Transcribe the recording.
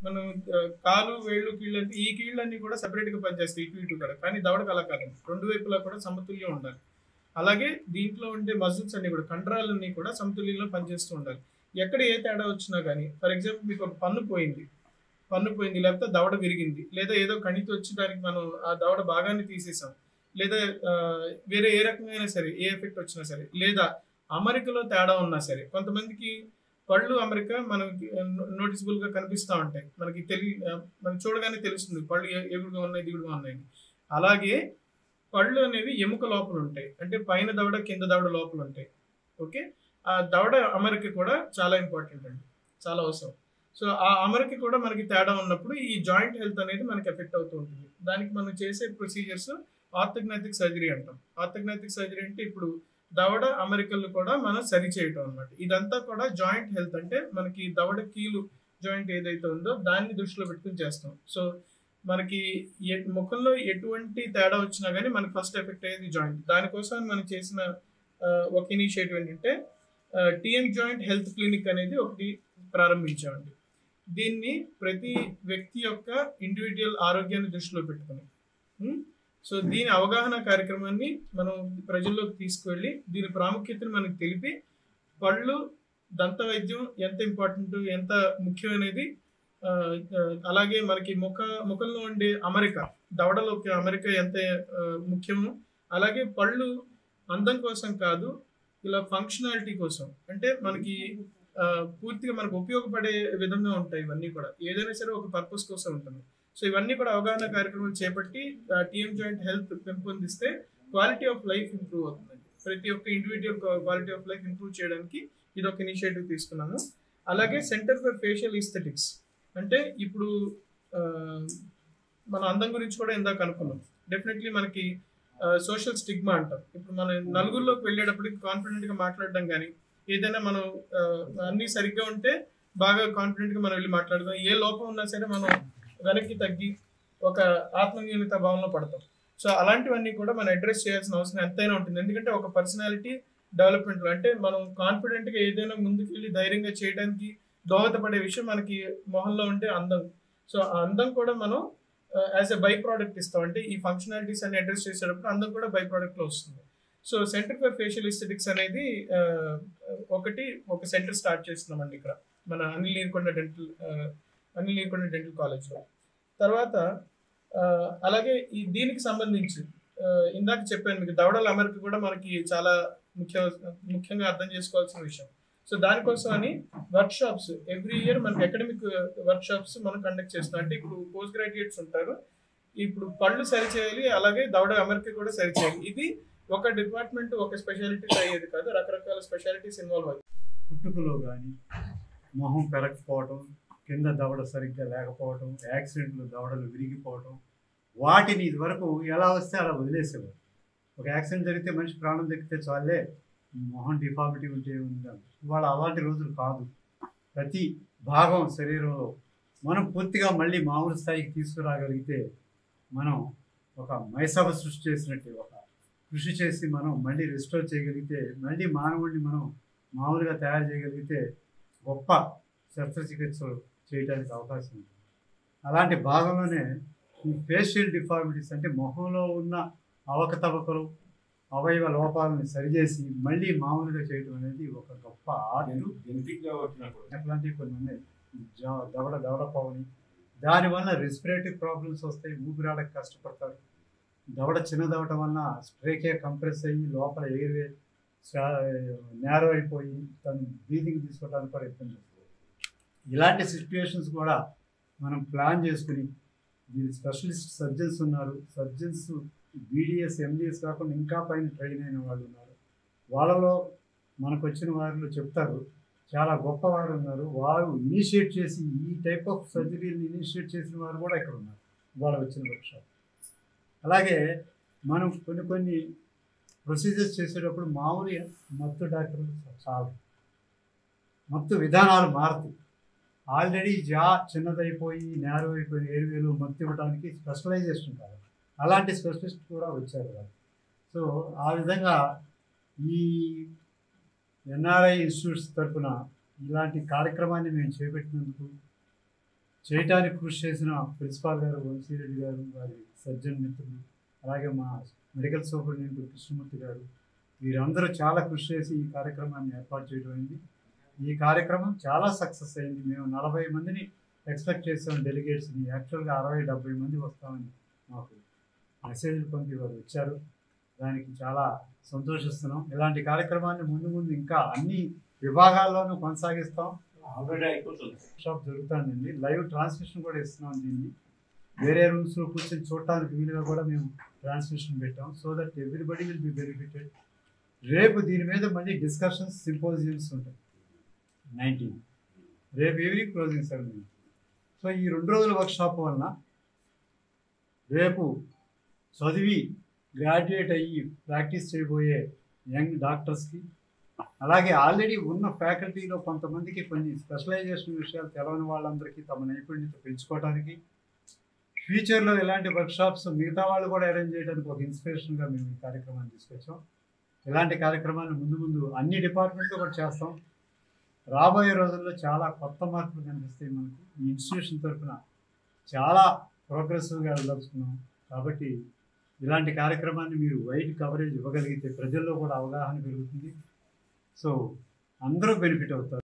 మనం ఆ, కాలు వేళ్ళు కీళ్ళు అంటే ఈ కీళ్ళన్నీ కూడా సెపరేట్ గా పనిచేస్తాయి ఇటు ఇటు కూడా కానీ దవడకు అలా కాదండి రెండు వైపులా కూడా సమతుల్యం ఉండాలి అలాగే దీంట్లో ఉండే మజిల్స్ అన్ని కూడా కండరాలన్నీ కూడా సమతుల్యంలో పనిచేస్తూ ఉండాలి ఎక్కడ ఏ తేడా వచ్చినా కానీ ఫర్ ఎగ్జాంపుల్ మీకు ఒక పన్ను పోయింది పన్ను పోయింది లేకపోతే దవడ విరిగింది లేదా ఏదో కణితి వచ్చి దానికి మనం ఆ దవడ భాగాన్ని తీసేసాం లేదా ఆ, వేరే ఏ రకమైన సరే ఏ ఎఫెక్ట్ వచ్చినా సరే లేదా అమరికలో తేడా ఉన్నా సరే కొంతమందికి పళ్ళు అమరిక మనకి నోటిసబుల్ గా కనిపిస్తూ ఉంటాయి మనకి తెలి ఆ, మనకి చూడగానే తెలుస్తుంది పళ్ళు ఏ- ఎగుడుగా ఉన్నాయి దిగుడుగా ఉన్నాయి అలాగే పళ్ళు అనేవి ఎముక లోపల ఉంటాయి అంటే పైన దవడ కింద దవడ లోపల ఉంటాయి ఓకే ఆ దవడ అమరిక కూడా చాలా ఇంపార్టెంట్ అండి చాలా అవసరం సో ఆ అమరిక కూడా మనకి తేడా ఉన్నప్పుడు ఈ జాయింట్ హెల్త్ అనేది మనకి ఎఫెక్ట్ అవుతూ ఉంటుంది దానికి మనం చేసే ప్రొసీజర్స్ ఆర్థగ్నాటిక్ సర్జరీ అంటాం ఆర్థగ్నాటిక్ సర్జరీ అంటే ఇప్పుడు దవడ అమరికలు కూడా మనం సరి చేయటం అనమాట ఇదంతా కూడా జాయింట్ హెల్త్ అంటే మనకి దవడ కీలు జాయింట్ ఏదైతే ఉందో దాన్ని దృష్టిలో పెట్టుకుని చేస్తాం సో మనకి ఎ- ముఖంలో ఎటువంటి తేడా వచ్చినా కానీ మనకి ఫస్ట్ ఎఫెక్ట్ అయ్యేది జాయింట్ దానికోసం మనం చేసిన ఆ, ఒక ఇనిషియేటివ్ ఏంటంటే టిఎం జాయింట్ హెల్త్ క్లినిక్ అనేది ఒకటి ప్రారంభించామండి దీన్ని ప్రతి వ్యక్తి యొక్క ఇండివిజువల్ ఆరోగ్యాన్ని దృష్టిలో పెట్టుకుని ఉం? సో దీని అవగాహన కార్యక్రమాన్ని మనం ప్రజల్లోకి తీసుకువెళ్ళి దీని ప్రాముఖ్యతను మనకి తెలిపి పళ్ళు దంత వైద్యం ఎంత ఇంపార్టెంట్ ఎంత ముఖ్యమనేది ఆ, ఆ, అలాగే మనకి ముఖ ముఖంలో ఉండే అమరిక దవడలోకి అమరిక ఎంత ఆ, ముఖ్యమో అలాగే పళ్ళు అందం కోసం కాదు ఇలా ఫంక్షనాలిటీ కోసం అంటే మనకి ఆ, పూర్తిగా మనకు ఉపయోగపడే విధంగా ఉంటాయి ఇవన్నీ కూడా ఏదైనా సరే ఒక పర్పస్ కోసం ఉంటుంది సో ఇవన్నీ కూడా అవగాహన కార్యక్రమాలు చేపట్టి టీఎం జాయింట్ హెల్త్ పెంపొందిస్తే క్వాలిటీ ఆఫ్ లైఫ్ ఇంప్రూవ్ అవుతుందండి ప్రతి ఒక్క individual quality of life improve చేయడానికి ఇది ఒక ఇనిషియేటివ్ తీసుకున్నాము అలాగే సెంటర్ ఫర్ ఫేషియల్ ఈస్థెటిక్స్ అంటే ఇప్పుడు ఆ, మన అందం గురించి కూడా ఇందాక అనుకున్నాం డెఫినెట్లీ మనకి సోషల్ స్టిగ్మా అంటాం ఇప్పుడు మన నలుగురిలోకి వెళ్ళేటప్పటికి కాన్ఫిడెంట్ గా మాట్లాడడం కానీ ఏదైనా మనం ఆ, అన్ని సరిగ్గా ఉంటే బాగా కాన్ఫిడెంట్ గా మనం వెళ్ళి మాట్లాడదాం ఏ లోపం ఉన్నా సరే మనం వెనక్కి తగ్గి ఒక ఆత్మన్యూనత భావంలో పడతాం సో అలాంటివన్నీ కూడా మనం అడ్రస్ చేయాల్సిన అవసరం ఎంతైనా ఉంటుంది ఎందుకంటే ఒక పర్సనాలిటీ డెవలప్మెంట్ అంటే మనం కాన్ఫిడెంట్ గా ఏదైనా ముందుకు వెళ్ళి ధైర్యంగా చేయడానికి దోహదపడే విషయం మనకి మొహంలో ఉండే అందం సో ఆ అందం కూడా మనం యాజ్ ఎ బై ప్రోడక్ట్ ఇస్తాం అంటే ఈ ఫంక్షనాలిటీస్ అన్ని అడ్రస్ చేసేటప్పుడు అందం కూడా బై ప్రోడక్ట్ లో వస్తుంది so centre for facial aesthetics అనేది ఆ, ఒకటి ఒక సెంటర్ స్టార్ట్ చేస్తున్నామండి ఇక్కడ మన అనిల్ నీర్కొండ డెంటల్ అనిల్ నీర్కొండ డెంటల్ కాలేజ్లో తర్వాత ఆ, అలాగే ఈ దీనికి సంబంధించి ఆ, ఇందాక చెప్పాను మీకు దవడల అమరిక కూడా మనకి చాలా ముఖ్య ముఖ్యంగా అర్థం చేసుకోవాల్సిన విషయం సో దానికోసం అని వర్క్ షాప్స్ ఎవ్రీ ఇయర్ మనకి అకాడమిక్ వర్క్ షాప్స్ మనం కండక్ట్ చేస్తాం అంటే ఇప్పుడు పోస్ట్ గ్రాడ్యుయేట్స్ ఉంటారు ఇప్పుడు పళ్ళు సరి చేయాలి అలాగే దవడ అమరిక కూడా సరి చేయాలి ఇది ఒక డిపార్ట్మెంట్ ఒక స్పెషాలిటీ అయ్యేది కాదు రకరకాల స్పెషాలిటీస్ ఇన్వాల్వ్ అవుతాయి పుట్టుకలో కానీ మొహం పెరగకపోవటం కింద దవడ సరిగ్గా లేకపోవటం యాక్సిడెంట్లు దవడలు విరిగిపోవటం వాటిని ఇదివరకు ఎలా వస్తే అలా వదిలేసేవారు ఒక యాక్సిడెంట్ జరిగితే మనిషి ప్రాణం దక్కితే చాలే మొహం డిఫార్మిటీ ఉంటే ఉందాం ఇవాళ అలాంటి రోజులు కాదు ప్రతి భాగం శరీరంలో మనం పూర్తిగా మళ్ళీ మామూలు స్థాయికి తీసుకురాగలిగితే మనం ఒక మైసభ సృష్టి చేసినట్టే ఒక కృషి చేసి మనం మళ్ళీ రెస్టోర్ చేయగలిగితే మళ్ళీ మానవుడిని మనం మామూలుగా తయారు చేయగలిగితే గొప్ప శస్త్రచికిత్సలు చేయడానికి అవకాశం ఉంది అలాంటి భాగంలోనే ఈ ఫేషియల్ డిఫార్మిటీస్ అంటే మొహంలో ఉన్న అవకతవకలు అవయవ లోపాలను సరిచేసి మళ్ళీ మామూలుగా చేయడం అనేది ఒక గొప్ప ఆర్ట్ జెనెటిక్ గా వచ్చినప్పుడు అట్లాంటివి కొన్ని ఉన్నాయి జా- దవడ దవడ పవని దానివల్ల రెస్పిరేటరీ ప్రాబ్లమ్స్ వస్తాయి ఊపిరాడక కష్టపడతారు దవడ చిన్నదవటం వలన స్ట్రేకే కంప్రెస్ అయ్యి లోపల ఎయిర్వే నేరో అయిపోయి తను బ్రీతింగ్ తీసుకోవడానికి కూడా ఇబ్బంది వస్తుంది ఇలాంటి సిచ్యువేషన్స్ కూడా మనం ప్లాన్ చేసుకుని దీని స్పెషలిస్ట్ సర్జన్స్ ఉన్నారు సర్జన్స్ బీడిఎస్ ఎండిఎస్ కాకుండా ఇంకా పైన ట్రైన్ అయిన వాళ్ళు ఉన్నారు వాళ్ళలో మనకు వచ్చిన వారిలో చెప్తారు చాలా గొప్పవారు ఉన్నారు వారు ఇనిషియేట్ చేసి ఈ టైప్ ఆఫ్ సర్జరీని ఇనిషియేట్ చేసిన వారు కూడా ఇక్కడ ఉన్నారు వాళ్ళు వచ్చిన వర్క్షాప్ అలాగే మనం కొన్ని కొన్ని ప్రొసీజర్స్ చేసేటప్పుడు మామూలుగా మత్తు డాక్టర్లు చాలు మత్తు విధానాలు మారుతాయి ఆల్రెడీ జా చిన్నదైపోయి నేరో అయిపోయి ఏరువేలు మత్తు ఇవ్వడానికి స్పెషలైజేషన్ కాదు అలాంటి స్పెషలిస్ట్ కూడా వచ్చారు వాళ్ళు సో ఆ విధంగా ఈ ఎన్ఆర్ఐ ఇన్స్టిట్యూట్స్ తరఫున ఇలాంటి కార్యక్రమాన్ని మేము చేపట్టినందుకు చేయటానికి కృషి చేసిన ప్రిన్సిపాల్ గారు వంశీరెడ్డి గారు వారి సర్జన్ మిత్రులు అలాగే మా మెడికల్ సూపరింటెండెంట్ కృష్ణమూర్తి గారు వీరందరూ చాలా కృషి చేసి ఈ కార్యక్రమాన్ని ఏర్పాటు చేయడం అయింది ఈ కార్యక్రమం చాలా సక్సెస్ అయింది మేము నలభై మందిని ఎక్స్పెక్ట్ చేసాం డెలిగేట్స్ని యాక్చువల్గా అరవై డెబ్బై మంది వస్తామని మాకు మెసేజ్లు పంపి వారు వచ్చారు దానికి చాలా సంతోషిస్తున్నాం ఇలాంటి కార్యక్రమాన్ని ముందు ముందు ఇంకా అన్ని విభాగాల్లోనూ కొనసాగిస్తాం ఆల్రెడీ అయిపోతుంది షాప్ జరుగుతుందండి లైవ్ ట్రాన్స్మిషన్ కూడా ఇస్తున్నాం దీన్ని వేరే రూమ్స్లో కూర్చొని చూడటానికి వీలుగా కూడా మేము ట్రాన్స్మిషన్ పెట్టాం so that everybody will be benefited రేపు దీని మీద మళ్ళీ డిస్కషన్స్ సింపోజియమ్స్ ఉంటాయి నైన్టీన్ రేపు ఈవినింగ్ క్లోజింగ్ సెరమనీ సో ఈ రెండు రోజుల వర్క్షాప్ వలన రేపు చదివి గ్రాడ్యుయేట్ అయ్యి ప్రాక్టీస్ చేయబోయే యంగ్ డాక్టర్స్కి అలాగే ఆల్రెడీ ఉన్న ఫ్యాకల్టీలో కొంతమందికి కొన్ని స్పెషలైజేషన్ విషయాలు తెలవని వాళ్ళందరికీ తమ నైపుణ్యత పెంచుకోవడానికి ఫ్యూచర్లో ఇలాంటి వర్క్షాప్స్ మిగతా వాళ్ళు కూడా అరేంజ్ చేయడానికి ఒక ఇన్స్పిరేషన్గా మేము ఈ కార్యక్రమాన్ని తీసుకొచ్చాం ఇలాంటి కార్యక్రమాలు ముందు ముందు అన్ని డిపార్ట్మెంట్లో కూడా చేస్తాం రాబోయే రోజుల్లో చాలా కొత్త మార్పులు కనిపిస్తాయి మనకు ఈ ఇన్స్టిట్యూషన్ తరఫున చాలా ప్రోగ్రెసివ్గా వెళ్ళదలుచుకున్నాం కాబట్టి ఇలాంటి కార్యక్రమాన్ని మీరు వైడ్ కవరేజ్ ఇవ్వగలిగితే ప్రజల్లో కూడా అవగాహన పెరుగుతుంది సో అందరూ బెనిఫిట్ అవుతారు